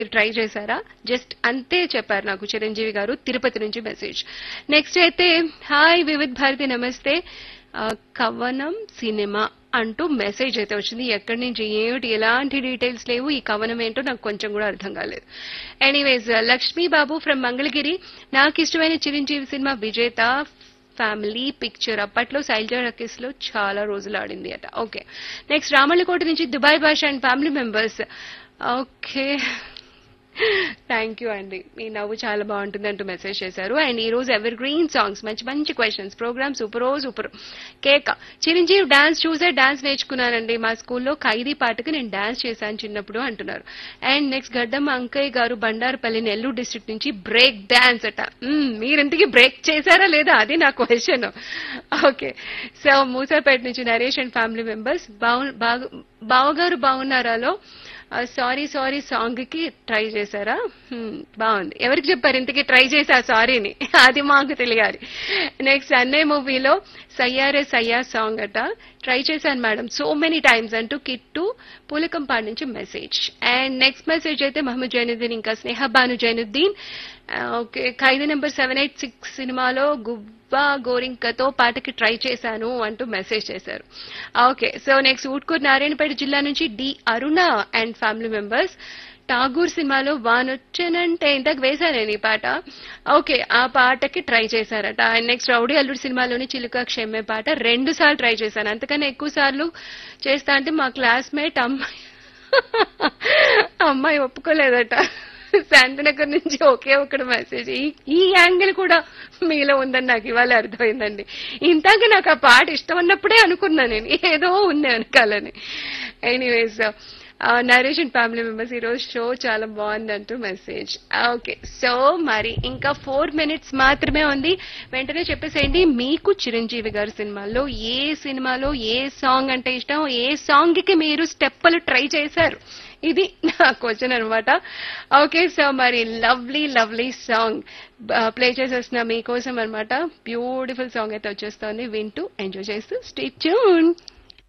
మీరు ట్రై చేశారా జస్ట్ అంతే చెప్పారు నాకు చిరంజీవి గారు తిరుపతి నుంచి మెసేజ్ నెక్స్ట్ అయితే హాయ్ వివిధ్ భారతి నమస్తే ఆ, కవనం సినిమా అంటూ మెసేజ్ అయితే వచ్చింది ఎక్కడి నుంచి ఏమిటి ఎలాంటి డీటెయిల్స్ లేవు ఈ కవనం ఏంటో నాకు కొంచెం కూడా అర్థం కాలేదు ఎనీవేస్ లక్ష్మీ బాబు ఫ్రమ్ మంగళగిరి నాకు ఇష్టమైన Chiranjeevi cinema Vijetha family picture అప్పట్లో శైలజా రకేష్ లో చాలా రోజులు ఆడింది అట ఓకే నెక్స్ట్ రామల్లకోట నుంచి Dubai Basha and family members okay thank you అండి మీ నవ్వు చాలా బాగుంటుంది అంటూ మెసేజ్ చేశారు అండ్ ఈ రోజు ఎవర్ గ్రీన్ సాంగ్స్ మంచి మంచి క్వశ్చన్స్ ప్రోగ్రామ్ సూపర్ సూపర్ కేక చిరంజీవి డాన్స్ చూసే డాన్స్ నేర్చుకున్నానండి మా స్కూల్లో ఖైదీ పాటకి నేను డాన్స్ చేశాను చిన్నప్పుడు అంటున్నారు and next Gaddamma Ankaiah garu Bandarupalli Nellore district నుంచి బ్రేక్ డాన్స్ అట మ్మ్, మీరింటికి బ్రేక్ చేశారా లేదా అది నా క్వశ్చన్ ఓకే సో మూసాపేట నుంచి నరేష్ అండ్ ఫ్యామిలీ మెంబర్స్ బాగు బాగు బావగారు బాగున్నారాలో సారీ సారీ సాంగ్ కి ట్రై చేశారా హ్మ్, బాగుంది ఎవరికి చెప్పారు ఇంతకీ ట్రై చేశా సారీని అది మాకు తెలియాలి నెక్స్ట్ అన్నయ్య మూవీలో సయ్యారే సయ్యా సాంగ్ అట ట్రై చేశాను మేడం సో మెనీ టైమ్స్ అంటూ కిట్టు పూలకంపాడు నుంచి మెసేజ్ అండ్ నెక్స్ట్ మెసేజ్ అయితే మహమ్మద్ జైనుద్దీన్ ఇంకా Sneha Banu Zainuddin okay Khaidi number seven eight six సినిమాలో గుబ్బా గోరింకతో పాటకి ట్రై చేశాను అంటూ మెసేజ్ చేశారు okay so next Utkur Narayanpet జిల్లా నుంచి D Aruna and family members Tagore సినిమాలో వానొచ్చానంటే ఇంతకు వేశాను నేను ఈ పాట ఓకే ఆ పాటకి ట్రై చేశారట అండ్ నెక్స్ట్ రౌడీ అల్లుడు సినిమాలోని చిలుక క్షమ్మే పాట రెండు సార్లు ట్రై చేశాను అంతకన్నా ఎక్కువ సార్లు చేస్తా అంటే మా క్లాస్మేట్ అమ్మాయి అమ్మాయి ఒప్పుకోలేదట శాంతినగర్ నుంచి ఒకే ఒకటి మెసేజ్ ఈ ఈ యాంగిల్ కూడా మీలో ఉందని నాకు ఇవాళ అర్థమైందండి ఇంతాక నాకు ఆ పాట ఇష్టం అన్నప్పుడే అనుకున్నా నేను ఏదో ఉంది వెనకాలని anyways Naresh and family members ఈరోజు షో చాలా బాగుందంటూ మెసేజ్ ఓకే సో మరి ఇంకా ఫోర్ మినిట్స్ మాత్రమే ఉంది వెంటనే చెప్పేసేయండి మీకు చిరంజీవి గారి సినిమాల్లో ఏ సినిమాలో ఏ సాంగ్ అంటే ఇష్టం ఏ సాంగ్ కి మీరు స్టెప్పులు ట్రై చేశారు ఇది నా క్వశ్చన్ అనమాట ఓకే సో మరి లవ్లీ లవ్లీ సాంగ్ ప్లే చేసేస్తున్నా మీకోసం అనమాట బ్యూటిఫుల్ సాంగ్ అయితే వచ్చేస్తోంది వింటూ ఎంజాయ్ చేస్తూ స్టే ట్యూన్